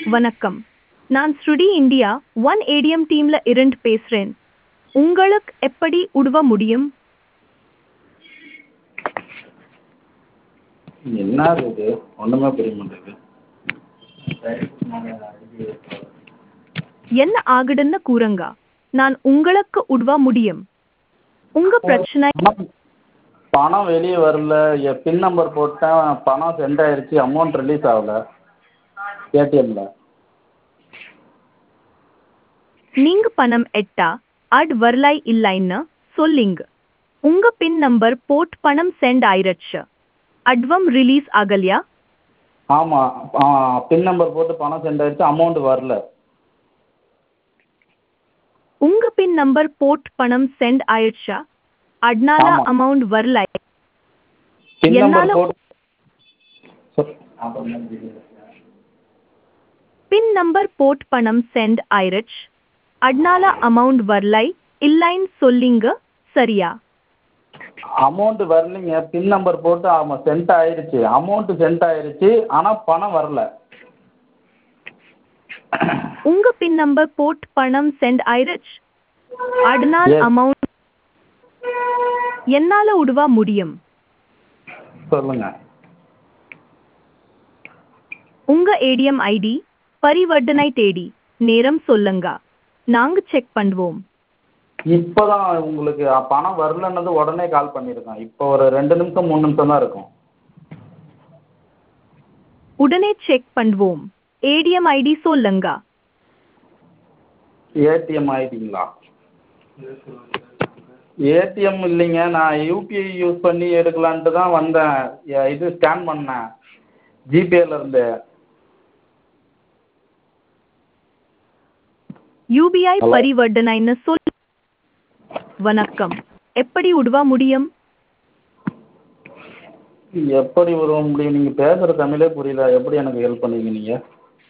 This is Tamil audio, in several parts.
வணக்கம் நான் ஸ்ருடி இந்தியா ஒன் ஏடிஎம் டீம்ல இருந்து பேசுறேன் உங்களுக்கு எப்படி உதவ முடியும் என்ன இது ஒன்றுமே புரிய மாட்டேங்குது என்ன ஆகுதுன்னு கூறுங்க நான் உங்களுக்கு உதவ முடியும் உங்க பிரச்சனை பணம் பணம் வெளியே வரல என் பின் நம்பர் போட்டேன் பணம் சென்ட் ஆயிருச்சு அமௌண்ட் ரிலீஸ் ஆகல ஏடிஎம்ல நீங்க பணம் எட்டா அட் வரலாய் இல்லைன்னு சொல்லிங்க உங்க பின் நம்பர் போட் பணம் சென்ட் ஆயிருச்சு அட்வம் ரிலீஸ் ஆகலையா ஆமாம் பின் நம்பர் போட்டு பணம் சென்ட் ஆயிருச்சு அமௌண்ட் வரல உங்க பின் நம்பர் போட் பணம் சென்ட் ஆயிடுச்சா அதனால ஆமா. அமௌண்ட் வரல பின் நம்பர் என்னால- போட்டு பின் நம்பர் போட் பணம் சென்ட் ஆயிருச்சு அதனால அமௌண்ட் வரலை இல்லைன்னு சொல்லிங்க சரியா அமௌண்ட் வரலைங்க பின் நம்பர் போட்டு ஆமாம் சென்ட் ஆயிருச்சு அமௌண்ட் சென்ட் ஆயிருச்சு ஆனால் பணம் வரல உங்க பின் நம்பர் போட் பணம் சென்ட் ஆயிருச்சு அதனால Yes. அமௌண்ட் என்னால உதவ முடியும் சொல்லுங்க உங்க ஏடிஎம் ஐடி பரிவர்த்தனை தேடி நேரம் சொல்லுங்க நாங்க செக் பண்ணுவோம் இப்போதான் உங்களுக்கு பணம் வரலன்னது உடனே கால் பண்ணியிருக்கேன் இப்போ ஒரு ரெண்டு நிமிஷம் மூணு நிமிஷம் தான் இருக்கும் உடனே செக் பண்ணுவோம் ஏடிஎம் ஐடி சொல்லுங்க ஏடிஎம் ஐடிங்களா ஏடிஎம் இல்லைங்க நான் யூபிஐ யூஸ் பண்ணி எடுக்கலான்ட்டு தான் வந்தேன் எ- இது ஸ்கேன் பண்ணேன் ஜிபேல இருந்து யூபிஐ Hello. பரிவர்த்தனைன்னு சொல் வணக்கம் எப்படி உதவ முடியும் எப்படி உதவ முடியும் நீங்கள் பேசுகிற தமிழே புரியல எப்படி எனக்கு ஹெல்ப் பண்ணுவீங்க நீங்கள்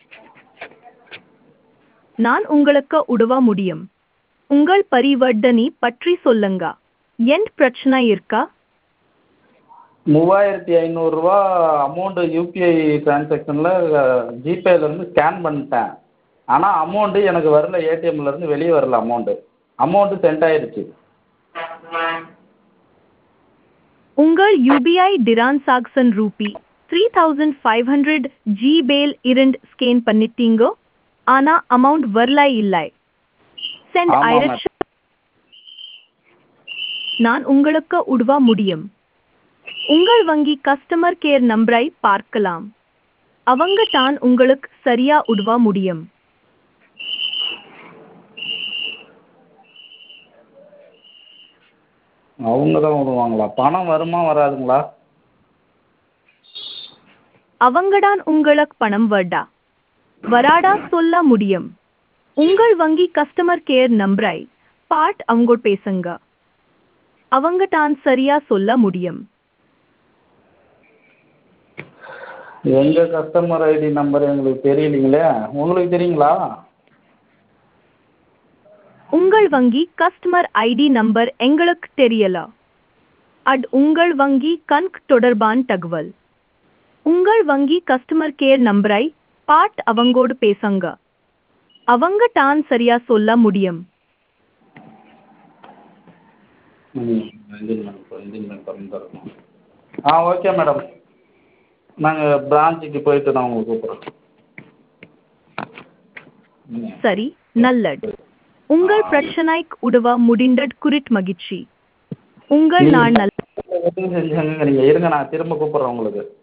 நான் உங்களுக்கு உதவ முடியும் உங்கள் பரிவர்த்தனை பற்றி சொல்லுங்க என் பிரச்சனை இருக்கா மூவாயிரத்தி ஐநூறுரூவா அமௌண்ட்டு யூபிஐ டிரான்சாக்ஷனில் ஜிபேலேருந்து ஸ்கேன் பண்ணிட்டேன் ஆனால் அமௌண்ட்டு எனக்கு வரல ஏடிஎம்லேருந்து வெளியே வரல அமௌண்ட்டு அமௌண்ட்டு சென்ட் ஆயிருச்சு உங்கள் UPI transaction rupee three thousand five hundred ஜிபேல் இரண்டு ஸ்கேன் பண்ணிட்டீங்க ஆனா அமௌண்ட் வரல இல்லை சென்ட் ஆமா, ஆயிடுச்சு நான் உங்களுக்கு உதவ முடியும் உங்கள் வங்கி கஸ்டமர் கேர் நம்பரை பார்க்கலாம் அவங்க தான் உங்களுக்கு சரியா உதவ முடியும் அவங்க தான் விடுவாங்களா பணம் வருமா வராதுங்களா அவங்கதான் உங்களுக்கு பணம் வருடா வராடா சொல்ல முடியும் உங்கள் வங்கி கஸ்டமர் கேர் நம்பரை பாட் அவங்க பேசுங்க அவங்க தான் சரியா சொல்ல முடியும் எங்கள் கஸ்டமர் ஐடி நம்பர் எங்களுக்கு தெரியலீங்களே உங்களுக்கு தெரியுங்களா உங்கள் வங்கி கஸ்டமர் ஐடி நம்பர் எங்களுக்கு தெரியல அது உங்கள் வங்கி கணக்கு தொடர்பான தகவல் உங்கள் வங்கி கஸ்டமர் கேர் நம்பரை பாட் அவங்கோடு பேசுங்க அவங்க தான் சரியா சொல்ல முடியும் ம் இந்தியன் பேங்க் இந்தியன் பேங்க் திறந்து தான் இருக்கும் ஆ ஓகே மேடம் நாங்கள் பிரான்ச்சுக்கு போயிட்டு நான் உங்களை கூப்பிட்றேன் ம் சரி நல்லது உங்கள் பிரச்சனைக்கு உதவ முடிந்தது குறித் மகிழ்ச்சி உங்கள் நாள் நல்ல உதவி செஞ்சாங்க நீங்கள் இருங்க நான் திரும்ப கூப்பிட்றேன் உங்களுக்கு